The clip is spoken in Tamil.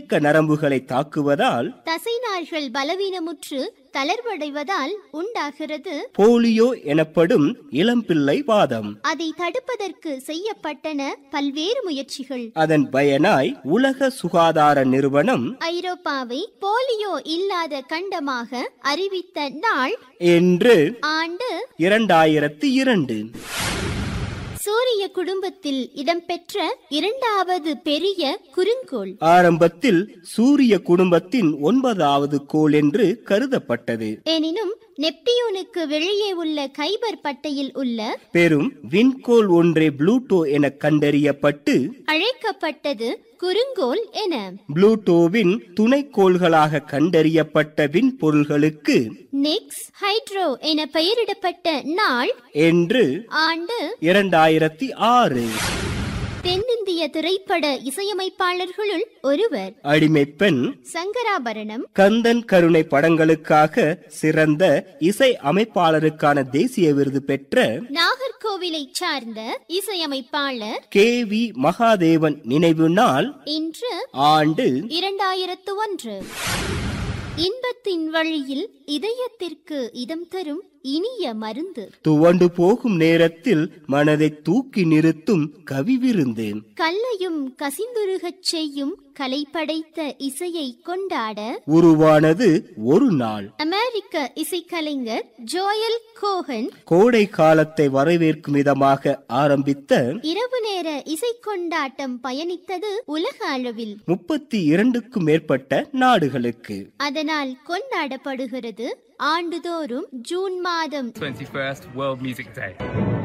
இயக்க நரம்புகளை தாக்குவதால் தசைநார்கள் பலவீனமுற்று தளர்வடைவதால் உண்டாகிறது போலியோ எனப்படும் இளம்பிள்ளை வாதம் அதை தடுப்பதற்கு செய்யப்பட்டன பல்வேறு முயற்சிகள் அதன் பயனாய் உலக சுகாதார நிறுவனம் ஐரோப்பாவை போலியோ இல்லாத கண்டமாக அறிவித்த நாள் என்று ஆண்டு இரண்டாயிரத்தி இரண்டு சூரிய குடும்பத்தில் இடம்பெற்ற இரண்டாவது பெரிய குறுங்கோள் ஆரம்பத்தில் சூரிய குடும்பத்தின் ஒன்பதாவது கோள் என்று கருதப்பட்டது எனினும் நெப்டியூனுக்கு வெளியே உள்ள கைபர் பட்டையில் உள்ள பெரும் விண்கோள் ஒன்றே புளூட்டோ என கண்டறியப்பட்டு அழைக்கப்பட்டது குறுங்கோள் என புளூட்டோவின் துணைக்கோள்களாக கண்டறியப்பட்ட விண்பொருள்களுக்கு நெக்ஸ் ஹைட்ரோ என பெயரிடப்பட்ட நாள் என்று ஆண்டு இரண்டாயிரத்தி ஆறு தென்னிந்திய திரைப்பட இசையமைப்பாளர்களுள் ஒருவர் அடிமைப் பெண் சங்கராபரணம் கந்தன் கருணை படங்களுக்காக சிறந்த இசை அமைப்பாளருக்கான தேசிய விருது பெற்ற நாகர்கோவிலை சார்ந்த இசையமைப்பாளர் கே வி மகாதேவன் நினைவு நாள் இன்று ஆண்டு இரண்டாயிரத்து ஒன்று இன்பத்தின் வழியில் இதயத்திற்கு இதம் தரும் இனிய மருந்து துவண்டு போகும் நேரத்தில் மனதை தூக்கி நிறுத்தும் கவி விருந்து கல்லையும் கசிந்துருகச் செய்யும் கலை படைத்த இசையை கொண்டாட உருவானது ஒரு நாள் அமெரிக்க இசைக்கலைஞர் ஜோயல் கோஹன் கோடை காலத்தை வரவேற்கும் விதமாக ஆரம்பித்த இரவு நேர இசை கொண்டாட்டம் பயணித்தது உலக அளவில் முப்பத்தி இரண்டுக்கும் மேற்பட்ட நாடுகளுக்கு அதனால் கொண்டாடப்படுகிறது ஆண்டுதோறும் ஜூன் மாதம் 21st World Music Day.